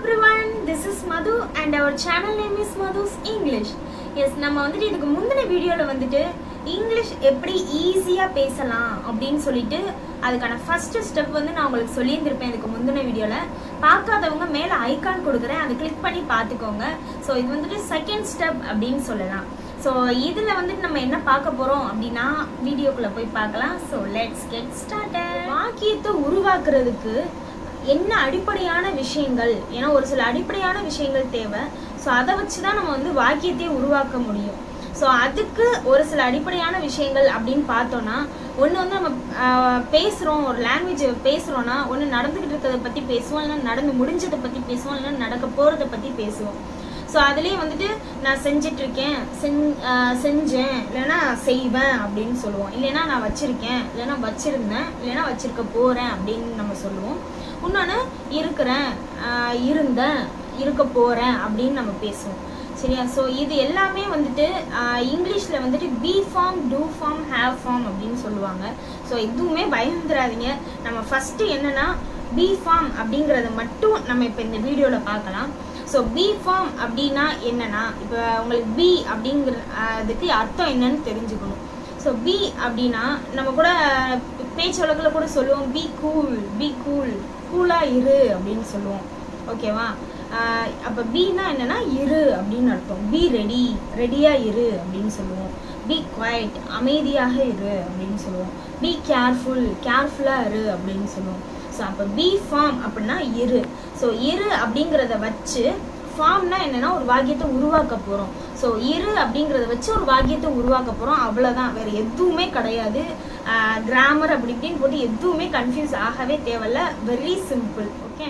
everyone, this is Madhu and our channel name is Madhu's English. Yes நம்ம வந்துட்டு இதுக்கு முந்தின வீடியோவில் வந்துட்டு இங்கிலீஷ் எப்படி ஈஸியாக பேசலாம் அப்படின்னு சொல்லிட்டு அதுக்கான ஃபர்ஸ்ட் ஸ்டெப் வந்து நான் உங்களுக்கு சொல்லியிருந்திருப்பேன் இதுக்கு முந்தின வீடியோவில் பார்க்காதவங்க மேலே ஐகான் கொடுக்குறேன் அதை கிளிக் பண்ணி பார்த்துக்கோங்க ஸோ இது வந்துட்டு செகண்ட் ஸ்டெப் அப்படின்னு சொல்லலாம் ஸோ இதில் வந்துட்டு நம்ம என்ன பார்க்க போகிறோம் அப்படின்னா வீடியோக்குள்ளே போய் பார்க்கலாம் ஸோ லெட்ஸ் கெட் ஸ்டார்ட் வாக்கியத்தை உருவாக்குறதுக்கு என்ன அடிப்படையான விஷயங்கள் ஏன்னா ஒரு சில அடிப்படையான விஷயங்கள் தேவை ஸோ அதை வச்சு தான் நம்ம வந்து வாக்கியத்தை உருவாக்க முடியும் ஸோ அதுக்கு ஒரு சில அடிப்படையான விஷயங்கள் அப்படின்னு பார்த்தோன்னா ஒன்று வந்து நம்ம ஆஹ், பேசுகிறோம் ஒரு லாங்குவேஜ் பேசுகிறோன்னா ஒன்று நடந்துக்கிட்டு இருக்கிறத பற்றி பேசுவோம் இல்லைன்னா நடந்து முடிஞ்சதை பற்றி பேசுவோம் இல்லைன்னா நடக்க போகிறத பற்றி பேசுவோம் ஸோ அதுலேயே வந்துட்டு நான் செஞ்சிட்டு இருக்கேன் செஞ் ஆஹ் செஞ்சேன் இல்லைன்னா செய்வேன் அப்படின்னு சொல்லுவோம் இல்லைன்னா நான் வச்சிருக்கேன் இல்லைன்னா வச்சிருந்தேன் இல்லைன்னா வச்சிருக்க போகிறேன் அப்படின்னு நம்ம சொல்லுவோம் இன்னொன்று இருக்கிறேன் ஆஹ் இருந்தேன் இருக்க போகிறேன் அப்படின்னு நம்ம பேசுவோம் சரியா ஸோ இது எல்லாமே வந்துட்டு இங்கிலீஷில் வந்துட்டு be form do form have form அப்படின்னு சொல்லுவாங்க ஸோ எதுவுமே பயந்துடாதீங்க நம்ம ஃபஸ்ட்டு என்னன்னா பி ஃபார்ம் அப்படிங்கிறத மட்டும் நம்ம இப்போ இந்த வீடியோவில் பார்க்கலாம் ஸோ பி ஃபார்ம் அப்படின்னா என்னன்னா இப்போ உங்களுக்கு பி அப்படிங்கிற அதுக்கு அர்த்தம் என்னன்னு தெரிஞ்சுக்கணும் ஸோ பி அப்படின்னா நம்ம கூட பேச்சு வழக்கில் கூட சொல்லுவோம் பி கூல் பி கூல் கூலாக இரு அப்படின்னு சொல்லுவோம் ஓகேவா அப்போ பீனா என்னன்னா இரு அப்படின்னு அர்த்தம் பி ரெடி ரெடியாக இரு அப்படின்னு சொல்லுவோம் பி குவைட் அமைதியாக இரு அப்படின்னு சொல்லுவோம் பி கேர்ஃபுல் கேர்ஃபுல்லாக இரு அப்படின்னு சொல்லுவோம் ஸோ அப்போ பி ஃபார்ம் அப்படின்னா இரு ஸோ இரு அப்படிங்கிறத வச்சு ஃபார்ம்னா என்னன்னா ஒரு வாக்கியத்தை உருவாக்க போகிறோம் ஸோ இரு அப்படிங்கிறத வச்சு ஒரு வாக்கியத்தை உருவாக்க போகிறோம் அவ்வளோதான் வேற எதுவுமே கிடையாது கிராமர் அப்படி இப்படின்னு போட்டு எதுவுமே கன்ஃபியூஸ் ஆகவே தேவையில்ல வெரி சிம்பிள் ஓகே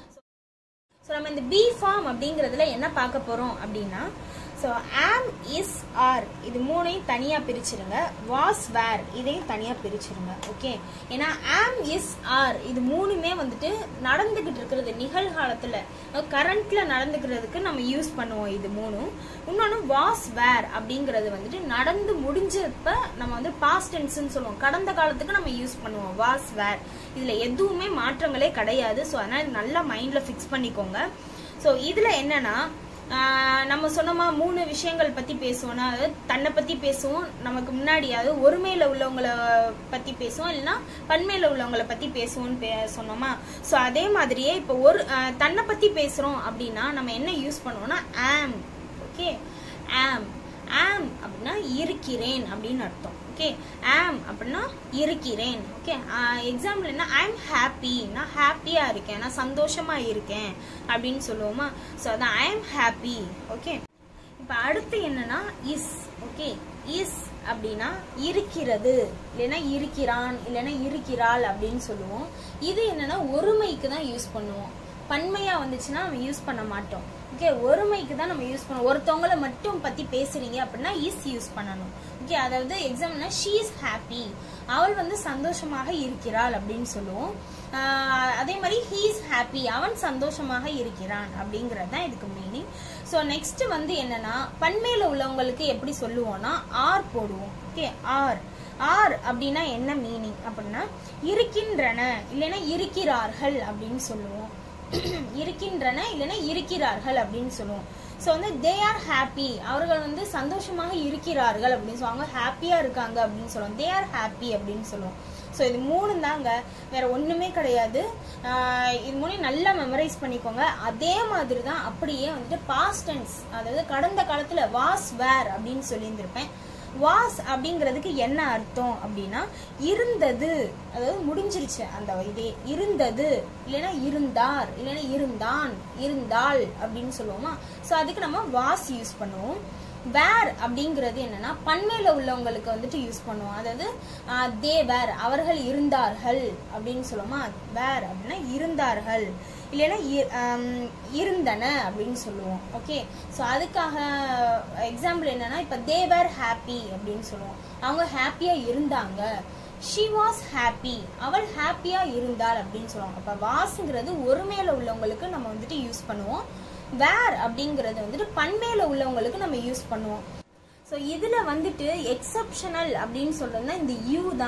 ஸோ நம்ம இந்த பி ஃபார்ம் அப்படிங்கிறதுல என்ன பார்க்க போகிறோம் அப்படின்னா ஸோ ஆம் இஸ் ஆர் இது மூணையும் தனியாக பிரிச்சிருங்க வாஸ் வேர் இதையும் தனியாக பிரிச்சிருங்க ஓகே ஏன்னா ஆம் இஸ் ஆர் இது மூணுமே வந்துட்டு நடந்துக்கிட்டு இருக்கிறது நிகழ்காலத்தில் கரண்ட்ல நடந்துக்கிறதுக்கு நம்ம யூஸ் பண்ணுவோம் இது மூணும் இன்னொன்று வாஸ் வேர் அப்படிங்கிறது வந்துட்டு நடந்து முடிஞ்சப்ப நம்ம வந்து பாஸ்ட் டென்ஸ்னு சொல்லுவோம் கடந்த காலத்துக்கு நம்ம யூஸ் பண்ணுவோம் வாஸ் வேர் இதில் எதுவுமே மாற்றங்களே கிடையாது ஸோ அதனால் இது நல்லா மைண்டில் ஃபிக்ஸ் பண்ணிக்கோங்க ஸோ இதில் என்னன்னா ஆஹ் நம்ம சொன்னோமா மூணு விஷயங்கள் பத்தி பேசுவோம்னா அதாவது தன்னை பத்தி பேசுவோம் நமக்கு முன்னாடி அதாவது ஒருமையில உள்ளவங்கள பத்தி பேசுவோம் இல்லைன்னா பன்மையில உள்ளவங்கள பத்தி பேசுவோம்னு பே சொன்னோமா ஸோ அதே மாதிரியே இப்போ ஒரு ஆஹ் தன்னை பத்தி பேசுறோம் அப்படின்னா நம்ம என்ன யூஸ் பண்ணுவோம்னா ஆம் ஓகே ஆம் ஆம் அப்படின்னா இருக்கிறேன் அப்படின்னு அர்த்தம் ஓகே ஆம் அப்படின்னா இருக்கிறேன் ஓகே எக்ஸாம்பிள் என்ன ஐ எம் ஹாப்பி நான் ஹாப்பியாக இருக்கேன் நான் சந்தோஷமாக இருக்கேன் அப்படின்னு சொல்லுவோமா ஸோ அதான் ஐ எம் ஹாப்பி ஓகே இப்போ அடுத்து என்னன்னா இஸ் ஓகே இஸ் அப்படின்னா இருக்கிறது இல்லைன்னா இருக்கிறான் இல்லைன்னா இருக்கிறாள் அப்படின்னு சொல்லுவோம் இது என்னன்னா ஒருமைக்கு தான் யூஸ் பண்ணுவோம் பன்மையா வந்துச்சுன்னா நம்ம யூஸ் பண்ண மாட்டோம் ஓகே ஒருமைக்கு தான் நம்ம யூஸ் பண்ணுவோம் ஒருத்தவங்கள மட்டும் பத்தி பேசுறீங்க அப்படின்னா இஸ் யூஸ் பண்ணணும் ஓகே அதாவது எக்ஸாம்பிள்னா ஷீ இஸ் ஹாப்பி அவள் வந்து சந்தோஷமாக இருக்கிறாள் அப்படின்னு சொல்லுவோம் ஆஹ் அதே மாதிரி ஹீ இஸ் ஹாப்பி அவன் சந்தோஷமாக இருக்கிறான் அப்படிங்கிறது தான் இதுக்கு மீனிங் ஸோ நெக்ஸ்ட் வந்து என்னன்னா பன்மையில உள்ளவங்களுக்கு எப்படி சொல்லுவோம்னா ஆர் போடுவோம் ஓகே ஆர் ஆர் அப்படின்னா என்ன மீனிங் அப்படின்னா இருக்கின்றன இல்லைன்னா இருக்கிறார்கள் அப்படின்னு சொல்லுவோம் இருக்கின்றன இல்லைன்னா இருக்கிறார்கள் அப்படின்னு சொல்லுவோம் ஸோ வந்து தே ஆர் ஹாப்பி அவர்கள் வந்து சந்தோஷமாக இருக்கிறார்கள் அப்படின்னு சொல்லுவாங்க ஹாப்பியாக இருக்காங்க அப்படின்னு சொல்லுவோம் தே ஆர் ஹாப்பி அப்படின்னு சொல்லுவோம் ஸோ இது மூணு தாங்க வேற ஒன்றுமே கிடையாது ஆஹ் இது மூணு நல்லா மெமரைஸ் பண்ணிக்கோங்க அதே மாதிரி தான் அப்படியே வந்துட்டு பாஸ்ட் டென்ஸ் அதாவது கடந்த காலத்தில் வாஸ் வேர் அப்படின்னு சொல்லியிருந்திருப்பேன் வாஸ் அப்படிங்கிறதுக்கு என்ன அர்த்தம் அப்படின்னா இருந்தது அதாவது முடிஞ்சிருச்சு அந்த இதே இருந்தது இல்லைன்னா இருந்தார் இல்லைன்னா இருந்தான் இருந்தாள் அப்படின்னு சொல்லுவோமா ஸோ அதுக்கு நம்ம வாஸ் யூஸ் பண்ணுவோம் வேர் அப்படிங்கிறது என்னன்னா பன்மையில உள்ளவங்களுக்கு வந்துட்டு யூஸ் பண்ணுவோம் அதாவது தே வேர் அவர்கள் இருந்தார்கள் அப்படின்னு சொல்லுவோமா வேர் அப்படின்னா இருந்தார்கள் இல்லைன்னா இ- ஆம், இருந்தன அப்படின்னு சொல்லுவோம் ஓகே ஸோ அதுக்காக எக்ஸாம்பிள் என்னன்னா இப்போ தே வேர் ஹாப்பி அப்படின்னு சொல்லுவோம் அவங்க ஹாப்பியாக இருந்தாங்க ஷி வாஸ் ஹாப்பி அவள் ஹாப்பியாக இருந்தாள் அப்படின்னு சொல்லுவாங்க அப்போ வாஸ்ங்கிறது ஒருமையில உள்ளவங்களுக்கு நம்ம வந்துட்டு யூஸ் பண்ணுவோம் வேர் அப்படிங்கிறது வந்துட்டு பன்மையில உள்ளவங்களுக்கு நம்ம யூஸ் பண்ணுவோம் ஸோ இதில் வந்துட்டு எக்ஸப்ஷனல் அப்படின்னு சொல்றதுன்னா இந்த யூ தான்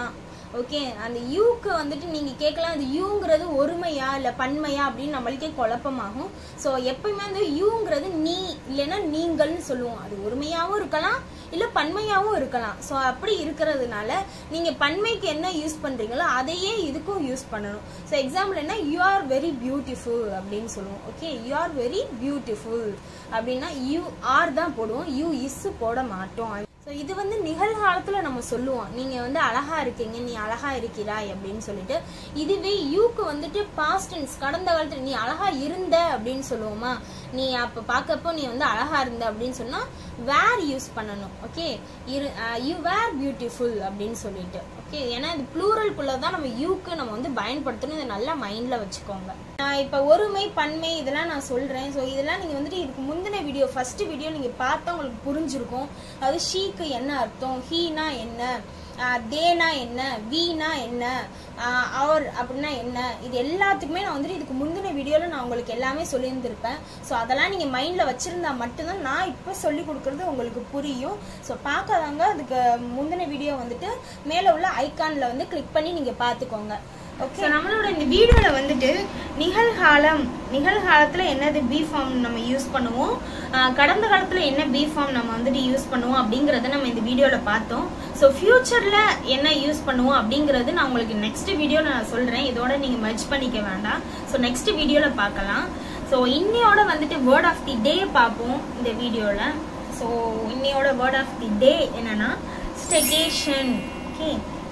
ஓகே அந்த யூக்கு வந்துட்டு நீங்க கேட்கலாம் அது யூங்கிறது ஒருமையா இல்ல பன்மையா அப்படின்னு நம்மளுக்கே குழப்பமாகும் ஸோ எப்பயுமே வந்து யூங்கிறது நீ இல்லைன்னா நீங்கள்னு சொல்லுவோம் அது ஒருமையாவும் இருக்கலாம் இல்ல பன்மையாவும் இருக்கலாம் ஸோ அப்படி இருக்கிறதுனால நீங்க பன்மைக்கு என்ன யூஸ் பண்றீங்களோ அதையே இதுக்கும் யூஸ் பண்ணணும் ஸோ எக்ஸாம்பிள் என்ன யூ ஆர் வெரி பியூட்டிஃபுல் அப்படின்னு சொல்லுவோம் okay you are very beautiful அப்படின்னா யூ ஆர் தான் போடுவோம் யூ இஸ் போட மாட்டோம் ஸோ இது வந்து நிகழ்காலத்துல நம்ம சொல்லுவோம் நீங்க வந்து அழகா இருக்கீங்க நீ அழகா இருக்கிறாய் அப்படின்னு சொல்லிட்டு இதுவே யூக்கு வந்துட்டு பாஸ்ட் டென்ஸ் கடந்த காலத்துல நீ அழகா இருந்த அப்படின்னு சொல்லுவோமா நீ அப்ப பார்க்கப்போ நீ வந்து அழகா இருந்த அப்படின்னு சொன்னா வேர் யூஸ் பண்ணணும் ஓகே இரு யூ வேர் பியூட்டிஃபுல் அப்படின்னு சொல்லிட்டு ஓகே ஏன்னா இது ப்ளூரல்குள்ள தான் நம்ம யூக்கு நம்ம வந்து பயன்படுத்தணும் இதை நல்லா மைண்ட்ல வச்சுக்கோங்க நான் இப்ப ஒருமை பன்மை இதெல்லாம் நான் சொல்றேன் ஸோ இதெல்லாம் நீங்க வந்துட்டு இதுக்கு முந்தின வீடியோ ஃபர்ஸ்ட் வீடியோ நீங்க பார்த்தா உங்களுக்கு புரிஞ்சிருக்கும் அது ஷீக்கு என்ன அர்த்தம் ஹீனா என்ன ஆஹ் தேனா என்ன வீனா என்ன ஆஹ் அவர் அப்படின்னா என்ன இது எல்லாத்துக்குமே நான் வந்துட்டு இதுக்கு முந்தின வீடியோவில் நான் உங்களுக்கு எல்லாமே சொல்லியிருந்திருப்பேன் ஸோ அதெல்லாம் நீங்கள் மைண்டில் வச்சுருந்தா மட்டும்தான் நான் இப்போ சொல்லி கொடுக்குறது உங்களுக்கு புரியும் ஸோ பார்க்காதவங்க அதுக்கு முந்தின வீடியோ வந்துட்டு மேலே உள்ள ஐக்கானில் வந்து கிளிக் பண்ணி நீங்கள் பார்த்துக்கோங்க ஓகே நம்மளோட இந்த வீடியோவில் வந்துட்டு நிகழ்காலம் நிகழ்காலத்தில் என்னது பி ஃபார்ம் நம்ம யூஸ் பண்ணுவோம் ஆஹ் கடந்த காலத்தில் என்ன பி ஃபார்ம் நம்ம வந்துட்டு யூஸ் பண்ணுவோம் அப்படிங்கிறத நம்ம இந்த வீடியோவில் பார்த்தோம் ஸோ ஃப்யூச்சரில் என்ன யூஸ் பண்ணுவோம் அப்படிங்கிறது நான் உங்களுக்கு நெக்ஸ்ட் வீடியோவில் நான் சொல்கிறேன் இதோட நீங்கள் மர்ஜ் பண்ணிக்க வேண்டாம் ஸோ நெக்ஸ்ட் வீடியோவில் பார்க்கலாம் ஸோ இன்னையோட வந்துட்டு வேர்ட் ஆஃப் தி டே பார்ப்போம் இந்த வீடியோவில் ஸோ இன்னையோட வேர்ட் ஆஃப் தி டே என்னன்னா ஸ்டெகேஷன் ஓகே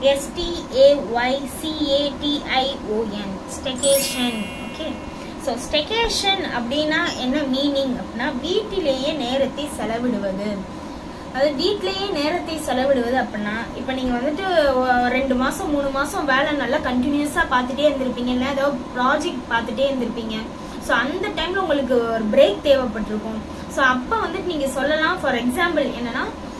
எஸ்டிஏஒய்சிஏடிஐஓஎன் ஸ்டெகேஷன் ஓகே ஸோ ஸ்டெகேஷன் அப்படின்னா என்ன மீனிங் அப்படின்னா வீட்டிலேயே நேரத்தை செலவிடுவது அது வீட்லயே நேரத்தை செலவிடுவது அப்படின்னா இப்போ நீங்க வந்துட்டு ஒ- ரெண்டு மாசம் மூணு மாசம் வேலை நல்லா கண்டினியூஸா பார்த்துட்டே இருந்திருப்பீங்க இல்லை ஏதோ ப்ராஜெக்ட் பார்த்துட்டே இருந்திருப்பீங்க ஸோ அந்த டைம்ல உங்களுக்கு ஒரு பிரேக் தேவைப்பட்டிருக்கும் ஸோ அப்போ வந்துட்டு நீங்க சொல்லலாம் ஃபார் எக்ஸாம்பிள் என்னன்னா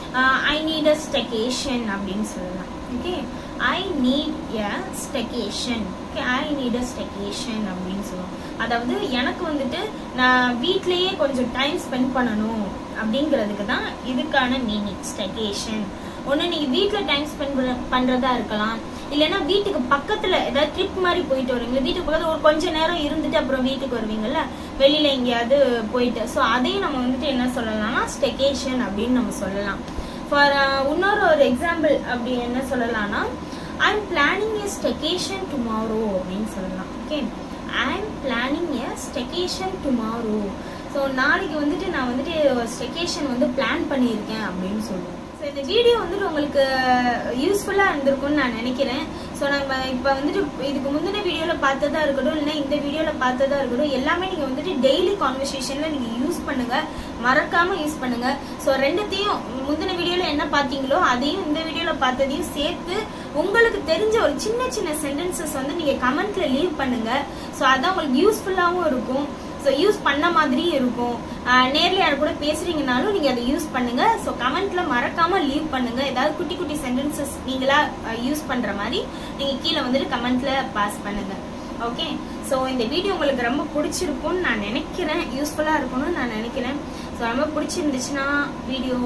ஐ நீட் அ ஸ்டெகேஷன் அப்படின்னு சொல்லலாம் okay I need a staycation okay I need a staycation அப்படின்னு சொல்லுவோம் அதாவது எனக்கு வந்துட்டு நான் வீட்லயே கொஞ்சம் டைம் ஸ்பெண்ட் பண்ணணும் அப்படிங்கிறதுக்கு தான் இதுக்கான மீனிங் ஸ்டெகேஷன் ஒன்று நீங்கள் வீட்டில் டைம் ஸ்பெண்ட் பண்ணுறதா இருக்கலாம் இல்லைன்னா வீட்டுக்கு பக்கத்தில் ஏதாவது ட்ரிப் மாதிரி போயிட்டு வருவீங்க வீட்டுக்கு பக்கத்தில் ஒரு கொஞ்ச நேரம் இருந்துட்டு அப்புறம் வீட்டுக்கு வருவீங்கல்ல வெளியில் எங்கேயாவது போயிட்டு ஸோ அதையும் நம்ம வந்துட்டு என்ன சொல்லலாம்னா ஸ்டெகேஷன் அப்படின்னு நம்ம சொல்லலாம் ஃபார் இன்னொரு ஒரு எக்ஸாம்பிள் அப்படி என்ன சொல்லலாம்னா I am planning a staycation tomorrow அப்படின்னு சொல்லலாம் okay I am planning a staycation tomorrow so நாளைக்கு வந்துட்டு நான் வந்துட்டு ஸ்டெகேஷன் வந்து பிளான் பண்ணியிருக்கேன் அப்படின்னு சொல்லுவேன் ஸோ இந்த வீடியோ வந்துட்டு உங்களுக்கு யூஸ்ஃபுல்லாக இருந்திருக்கும்னு நான் நினைக்கிறேன் ஸோ நம்ம இப்போ வந்துட்டு இதுக்கு முந்தின வீடியோவில் பார்த்ததா இருக்கட்டும் இல்லைன்னா இந்த வீடியோவில் பார்த்ததா இருக்கட்டும் எல்லாமே நீங்கள் வந்துட்டு டெய்லி கான்வர்சேஷனில் நீங்கள் யூஸ் பண்ணுங்கள் மறக்காமல் யூஸ் பண்ணுங்கள் ஸோ ரெண்டுத்தையும் முந்தின வீடியோவில் என்ன பார்த்தீங்களோ அதையும் இந்த வீடியோவில் பார்த்ததையும் சேர்த்து உங்களுக்கு தெரிஞ்ச ஒரு சின்ன சின்ன சென்டென்சஸ் வந்து நீங்கள் கமெண்ட்ல லீவ் பண்ணுங்கள் ஸோ அதான் உங்களுக்கு யூஸ்ஃபுல்லாகவும் இருக்கும் ஸோ யூஸ் பண்ண மாதிரியும் இருக்கும் ஆஹ் நேர்ல யார் கூட பேசுறீங்கனாலும் நீங்க அதை யூஸ் பண்ணுங்க ஸோ கமெண்ட்ல மறக்காம லீவ் பண்ணுங்க ஏதாவது குட்டி குட்டி சென்டென்சஸ் நீங்களா யூஸ் பண்ற மாதிரி நீங்க கீழே வந்துட்டு கமெண்ட்ல பாஸ் பண்ணுங்க ஓகே ஸோ இந்த வீடியோ உங்களுக்கு ரொம்ப பிடிச்சிருக்கும்னு நான் நினைக்கிறேன் யூஸ்ஃபுல்லாக இருக்கும்னு நான் நினைக்கிறேன் ஸோ ரொம்ப பிடிச்சிருந்துச்சுன்னா வீடியோ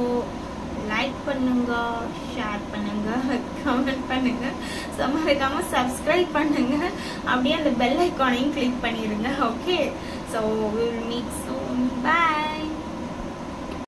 லைக் பண்ணுங்க ஷேர் பண்ணுங்க கமெண்ட் பண்ணுங்க ஸோ மறக்காம சப்ஸ்கிரைப் பண்ணுங்க அப்படியே அந்த பெல் ஐக்கானையும் கிளிக் பண்ணிடுங்க okay so will meet soon by